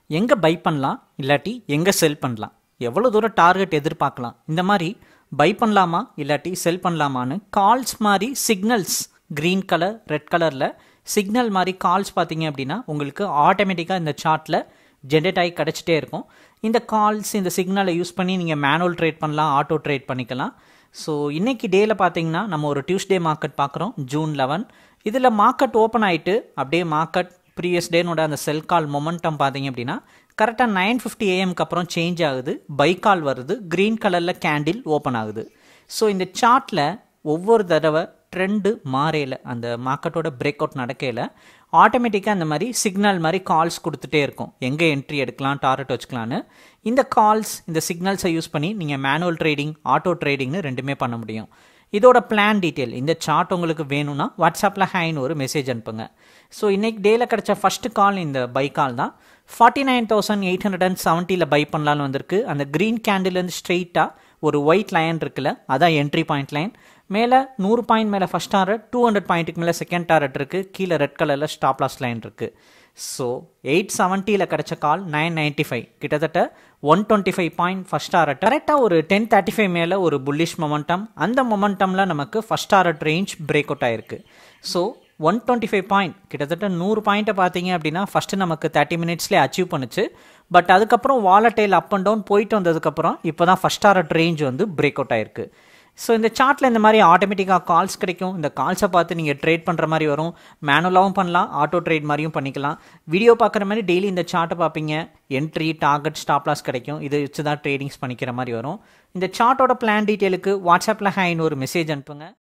எங்கே பை பண்ணலாம் இல்லாட்டி எங்கே செல் பண்ணலாம் எவ்வளோ தூரம் டார்கெட் எதிர்பார்க்கலாம் இந்த மாதிரி பை பண்ணலாமா இல்லாட்டி செல் பண்ணலாமான்னு கால்ஸ் மாதிரி சிக்னல்ஸ் க்ரீன் கலர் ரெட் கலரில் சிக்னல் மாதிரி கால்ஸ் பார்த்தீங்க அப்படின்னா உங்களுக்கு ஆட்டோமேட்டிக்காக இந்த சார்ட்டில் ஜென்ரேட் ஆகி கிடச்சிட்டே இருக்கும் இந்த கால்ஸ் இந்த சிக்னலை யூஸ் பண்ணி நீங்கள் மேனுவல் ட்ரேட் பண்ணலாம் ஆட்டோ ட்ரேட் பண்ணிக்கலாம் ஸோ இன்றைக்கி டேயில் பார்த்தீங்கன்னா நம்ம ஒரு டியூஸ்டே மார்க்கெட் பார்க்குறோம் ஜூன் லெவன் இதில் மார்க்கெட் ஓப்பன் ஆகிட்டு அப்படியே மார்க்கெட் ப்ரீவியஸ் டேனோட அந்த செல் கால் மொமெண்டம் பார்த்தீங்க அப்படின்னா கரெக்டாக நைன் ஃபிஃப்டி ஏஎம்க்கு அப்புறம் சேஞ்ச் ஆகுது பை கால் வருது க்ரீன் கலரில் கேண்டில் ஓப்பன் ஆகுது ஸோ இந்த சார்ட்டில் ஒவ்வொரு தடவை ட்ரெண்டு மாறையில் அந்த மார்க்கெட்டோட பிரேக் அவுட் நடக்கையில் ஆட்டோமேட்டிக்காக அந்த மாதிரி சிக்னல் மாதிரி கால்ஸ் கொடுத்துட்டே இருக்கும் எங்கே என்ட்ரி எடுக்கலாம் டார்கெட் வச்சுக்கலான்னு இந்த கால்ஸ் இந்த சிக்னல்ஸை யூஸ் பண்ணி நீங்கள் மேனுவல் ட்ரேடிங் ஆட்டோ ட்ரேடிங்னு ரெண்டுமே பண்ண முடியும் இதோட பிளான் டீட்டெயில் இந்த சார்ட் உங்களுக்கு வேணும்னா வாட்ஸ்அப்பில் ஹைன்னு ஒரு மெசேஜ் அனுப்புங்க ஸோ இன்றைக்கி டேயில் கிடச்ச ஃபஸ்ட்டு கால் இந்த பை கால் தான் forty nine thousand eight hundred and செவன்ட்டியில் பை பண்ணலான்னு வந்திருக்கு அந்த க்ரீன் கேண்டில்லேருந்து ஸ்ட்ரெயிட்டாக ஒரு ஒயிட் லைன் இருக்குல்ல அதான் என்ட்ரி பாயிண்ட் லைன் மேலே நூறு பாயிண்ட் மேலே ஃபஸ்ட் டாரட் டூ ஹண்ட்ரட் பாயிண்ட்டுக்கு மேலே செகண்ட் டாரட் இருக்குது கீழே ரெட் கலரில் ஸ்டாப் லாஸ் லைன் இருக்குது ஸோ எயிட் செவன்ட்டியில் கிடச்ச கால் நைன் நைன்ட்டி ஃபைவ் கிட்டத்தட்ட one twenty five point first target கரெக்டாக ஒரு டென் தேர்ட்டி ஃபைவ் மேலே ஒரு புல்லிஷ் மொமெண்டம் அந்த மொமெண்டமில் நமக்கு first target range break out ஆயிருக்கு so one twenty five point கிட்டத்தட்ட நூறு பாயிண்ட்டை பார்த்தீங்க அப்படின்னா ஃபஸ்ட்டு நமக்கு தேர்ட்டி மினிட்ஸ்லேயே அச்சீவ் பண்ணுச்சு பட் அதுக்கப்புறம் வாலட்டைல் அப் அண்ட் டவுன் போயிட்டு வந்ததுக்கப்புறம் இப்போ தான் ஃபஸ்ட் டாரட் ரேஞ்ச் வந்து பிரேக் அவுட் ஆயிருக்கு ஸோ இந்த சார்ட்டில் இந்த மாதிரி ஆட்டோமேட்டிக்காக கால்ஸ் கிடைக்கும் இந்த கால்ஸை பார்த்து நீங்கள் ட்ரேட் பண்ணுற மாதிரி வரும் மேனுவலாகவும் பண்ணலாம் ஆட்டோ ட்ரேட் மாதிரியும் பண்ணிக்கலாம் வீடியோ பார்க்குற மாதிரி டெய்லி இந்த சார்ட்டை பார்ப்பீங்க என்ட்ரி டார்கெட் ஸ்டாப் லாஸ் கிடைக்கும் இதை வச்சு தான் ட்ரேடிங்ஸ் பண்ணிக்கிற மாதிரி வரும் இந்த சார்ட்டோட பிளான் டீட்டெயிலுக்கு வாட்ஸ்அப்பில் ஹைன்னு ஒரு மெசேஜ் அனுப்புங்க